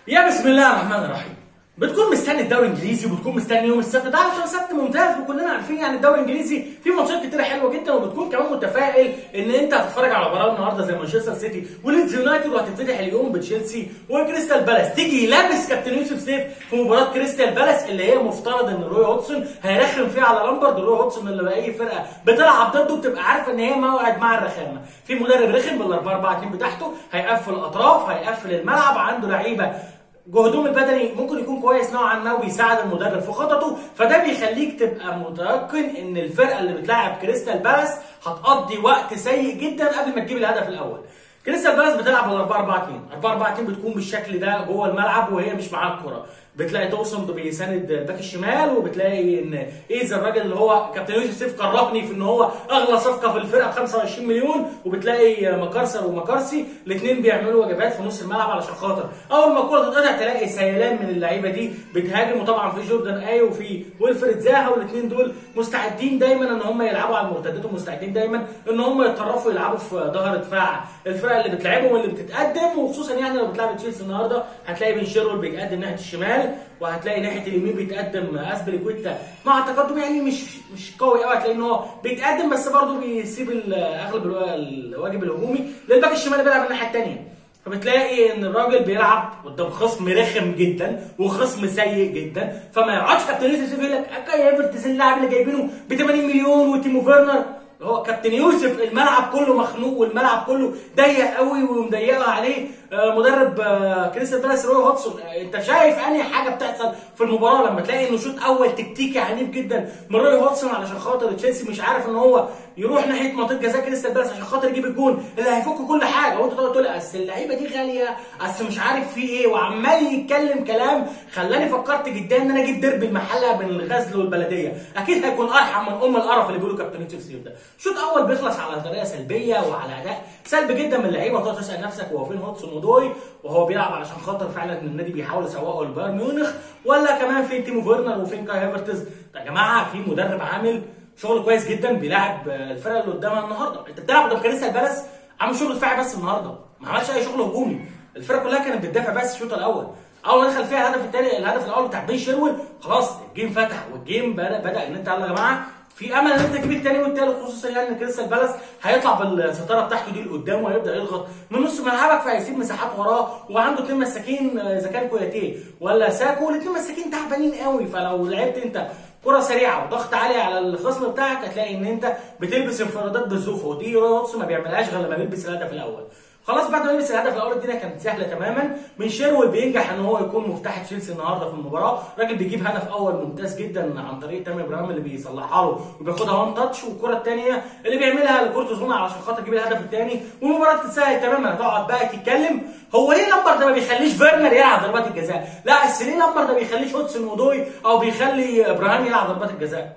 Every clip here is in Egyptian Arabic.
يا بسم الله الرحمن الرحيم بتكون مستني الدوري الانجليزي وبتكون مستني يوم السبت ده عشان سبت ممتاز وكلنا عارفين يعني الدوري الانجليزي فيه ماتشات كتيره حلوه جدا وبتكون كمان متفائل ان انت هتتفرج على مباراه النهارده زي مانشستر سيتي وليدز يونايتد وهتفتتح اليوم بتشيلسي وكريستال بالاس تيجي لابس كابتن يوسف سيف في مباراه كريستال بالاس اللي هي مفترض ان روي هودسون هيرخم فيها على لامبرد روي هودسون اللي باي فرقه بتلعب ضده بتبقى عارفه ان هي موعد مع الرخامه في مدرب رخم بال 4 4 2 بتاعته هيقفل الاطراف هيقفل الملعب عنده لعيبه جهدهم البدني ممكن يكون كويس نوعا ما وبيساعد المدرب في خططه فده بيخليك تبقى متيقن ان الفرقه اللي بتلاعب كريستال بالاس هتقضي وقت سيء جدا قبل ما تجيب الهدف الاول كريستال بالاس بتلعب بال 4 4 2 4 4 2 بتكون بالشكل ده جوه الملعب وهي مش معاها الكره بتلاقي توسن بيساند الباك الشمال وبتلاقي ان ايزا الراجل اللي هو كابتن يوسف سيف كرهني في ان هو اغلى صفقه في الفرقه ب 25 مليون وبتلاقي مكارسر ومكارسي الاثنين بيعملوا وجبات في نص الملعب علشان خاطر اول ما الكوره تتقطع تلاقي سيلان من اللعيبه دي بتهاجم وطبعا في جوردان اي وفي ويلفريد زاها والاثنين دول مستعدين دايما ان هم يلعبوا على المرتدات ومستعدين دايما ان هم يتطرفوا يلعبوا في ظهر دفاع الفرقه اللي بتلعبهم واللي بتتقدم وخصوصا يعني لو بتلعب تشيلسي النهارده هتلاقي بن شيرول بيتقدم ناحيه الشمال وهتلاقي ناحيه اليمين بيتقدم اسبليكويتا مع التقدم يعني مش مش قوي قوي هتلاقي ان هو بيتقدم بس برضه بيسيب اغلب الواجب الهجومي للباك الشمال بيلعب الناحيه الثانيه فبتلاقي ان الراجل بيلعب قدام خصم رخم جدا وخصم سيء جدا فما يقعدش كابتن يوسف يقول لك اكاي ايفرتز اللاعب اللي جايبينه ب 80 مليون وتيمو فيرنر هو كابتن يوسف الملعب كله مخنوق والملعب كله ضيق قوي ومضيقه عليه مدرب كريستال بالاس روي هودسون انت شايف انهي حاجه بتحصل في المباراه لما تلاقي انه شوط اول تكتيكي عنيف جدا من روي هودسون علشان خاطر تشيلسي مش عارف ان هو يروح ناحيه منطقه جزاء كريستال بالاس عشان خاطر يجيب الجون اللي هيفك كل حاجه وانت تقعد تقول اصل اللعيبه دي غاليه اصل مش عارف في ايه وعمال يتكلم كلام خلاني فكرت جدا ان انا اجيب ديربي المحله بين الغزل والبلديه اكيد هيكون ارحم من ام القرف اللي بيقولوا كابتن يوسف سيف ده شوط اول بيخلص على طريقه سلبيه وعلى اداء سلبي جدا من اللعيبه وتقعد تسال نفسك هو فين هودسون ودوي وهو بيلعب علشان خاطر فعلا ان النادي بيحاول يسوقه لبايرن ميونخ ولا كمان فين تيمو فيرنر وفين كاي هافرتز يا جماعه في مدرب عامل شغل كويس جدا بيلاعب الفرقه اللي قدامها النهارده انت بتلعب قدام كريستال بالاس عامل شغل دفاعي بس النهارده ما عملش اي شغل هجومي الفرقه كلها كانت بتدافع بس الشوط الاول اول ما دخل فيها الهدف الثاني الهدف الاول بتاع بين شيرول خلاص الجيم فتح والجيم بدا بدا ان انت يلا يا جماعه في امل ان انت تجيب الثاني والثالث خصوصا يعني ان كريستال بالاس هيطلع بالستاره بتاعته دي لقدام وهيبدا يضغط من نص ملعبك فهيسيب مساحات وراه وعنده اثنين مساكين اذا كان كوياتيه ولا ساكو الاثنين مساكين تعبانين قوي فلو لعبت انت كرة سريعة وضغط عالي على الخصم بتاعك هتلاقي ان انت بتلبس انفرادات بالزوفة ودي روي هودسون ما بيعملهاش غير لما بيلبس الهدف الاول خلاص بعد ما يلبس الهدف الاول الدنيا كانت سهله تماما من شيرول بينجح ان هو يكون مفتاح تشيلسي النهارده في المباراه راجل بيجيب هدف اول ممتاز جدا عن طريق تامي ابراهيم اللي بيصلحها له وبياخدها وان تاتش والكره الثانيه اللي بيعملها لكورتوزونا علشان خاطر يجيب الهدف الثاني والمباراه تتسهل تماما هتقعد بقى تتكلم هو ليه لامبر ده ما بيخليش فيرنر يلعب ضربات الجزاء لا بس ليه لامبر ده بيخليش هودسون ودوي او بيخلي ابراهيم يلعب ضربات الجزاء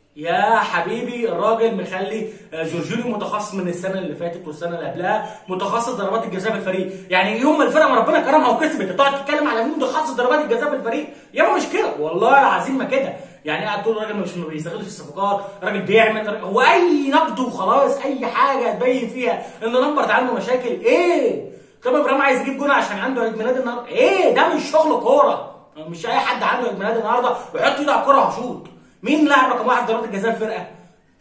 يا حبيبي الراجل مخلي جورجينيو متخصص من السنه اللي فاتت والسنه اللي قبلها متخصص ضربات الجزاء في الفريق يعني يوم ما الفرقه ما ربنا كرمها وكسبت تقعد تتكلم على مين متخصص ضربات الجزاء في الفريق يابا مش كده والله العظيم ما كده يعني قاعد تقول الراجل مش ما بيستغلش الصفقات الراجل بيعمل هو اي نقد وخلاص اي حاجه تبين فيها ان لامبرد عنده مشاكل ايه طب ابراهيم عايز يجيب جون عشان عنده عيد ميلاد النهارده ايه ده مش شغل كوره مش اي حد عنده عيد ميلاد النهارده ويحط ايده على الكوره وهشوط مين لاعب رقم واحد ضربات الجزاء في الفرقه؟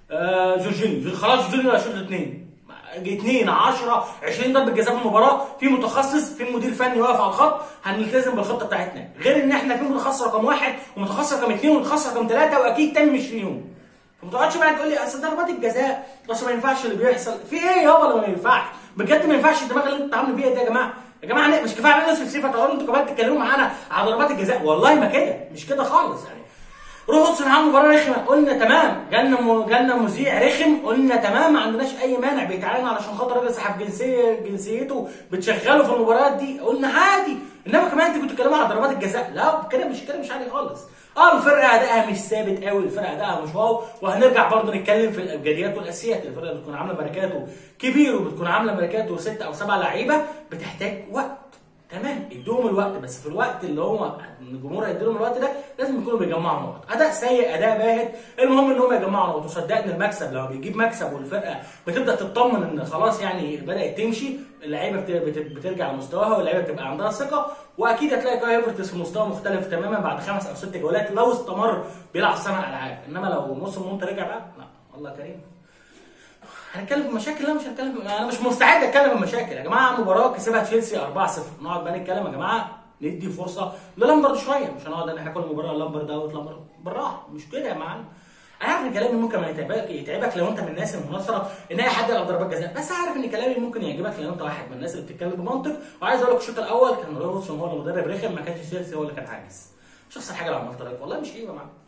آه جورجينيو خلاص جورجينيو هيشوط اثنين اثنين 10 20 ضربه جزاء في المباراه في متخصص في مدير فني واقف على الخط هنلتزم بالخطه بتاعتنا غير ان احنا في متخصص رقم واحد ومتخصص رقم اثنين ومتخصص رقم ثلاثه واكيد تاني مش فيهم فما تقعدش بقى تقول لي اصل ضربات الجزاء اصل ما ينفعش اللي بيحصل في ايه يابا ما ينفعش بجد ما ينفعش الدماغ اللي انتوا عاملين بيها ده يا جماعه يا جماعه مش كفايه علينا نصف سيفه تقعدوا انتوا كمان تتكلموا معانا على ضربات الجزاء والله ما كده مش كده خالص يعني روح هودسون عمل مباراه رخمه قلنا تمام جالنا م... جالنا مذيع رخم قلنا تمام ما عندناش اي مانع بيتعلن علشان خاطر راجل سحب جنسيه جنسيته بتشغله في المباريات دي قلنا عادي انما كمان انتوا كنتوا بتتكلموا على ضربات الجزاء لا كده مش كده مش عادي خالص اه الفرقه ادائها مش ثابت قوي الفرقه ادائها مش واو وهنرجع برضه نتكلم في الابجديات والاساسيات الفرقه بتكون عامله ماركاتو كبير وبتكون عامله ماركاتو ست او سبع لعيبه بتحتاج وقت تمام ادوهم الوقت بس في الوقت اللي هو الجمهور هيديلهم الوقت ده لازم يكونوا بيجمعوا نقط اداء سيء اداء باهت المهم ان هم يجمعوا نقط وصدقني المكسب لو بيجيب مكسب والفرقه بتبدا تطمن ان خلاص يعني بدات تمشي اللعيبه بت- بت- بترجع لمستواها واللعيبه بتبقى عندها ثقه واكيد هتلاقي كاي هيفرتس في مستوى مختلف تماما بعد خمس او ست جولات لو استمر بيلعب سبع العاب انما لو نص المنت رجع بقى لا الله كريم هنتكلم في مشاكل لا مش هنتكلم انا مش مستعد اتكلم في مشاكل يا جماعه مباراه كسبها تشيلسي 4-0 نقعد بقى نتكلم يا جماعه ندي فرصه للامبرد شويه مش هنقعد ان احنا كل مباراه لامبرد اوت لامبرد بالراحه مش كده يا معلم انا عارف ان كلامي ممكن ما يتعبك يتعبك لو انت من الناس المناصره ان اي حد يلعب ضربات جزاء بس عارف ان كلامي ممكن يعجبك لو انت واحد من الناس اللي بتتكلم بمنطق وعايز اقول لك الشوط الاول كان روبرتسون هو المدرب رخم ما كانش تشيلسي هو اللي كان عاجز مش هخسر حاجه لو عملت رايك والله مش عيب يا معلم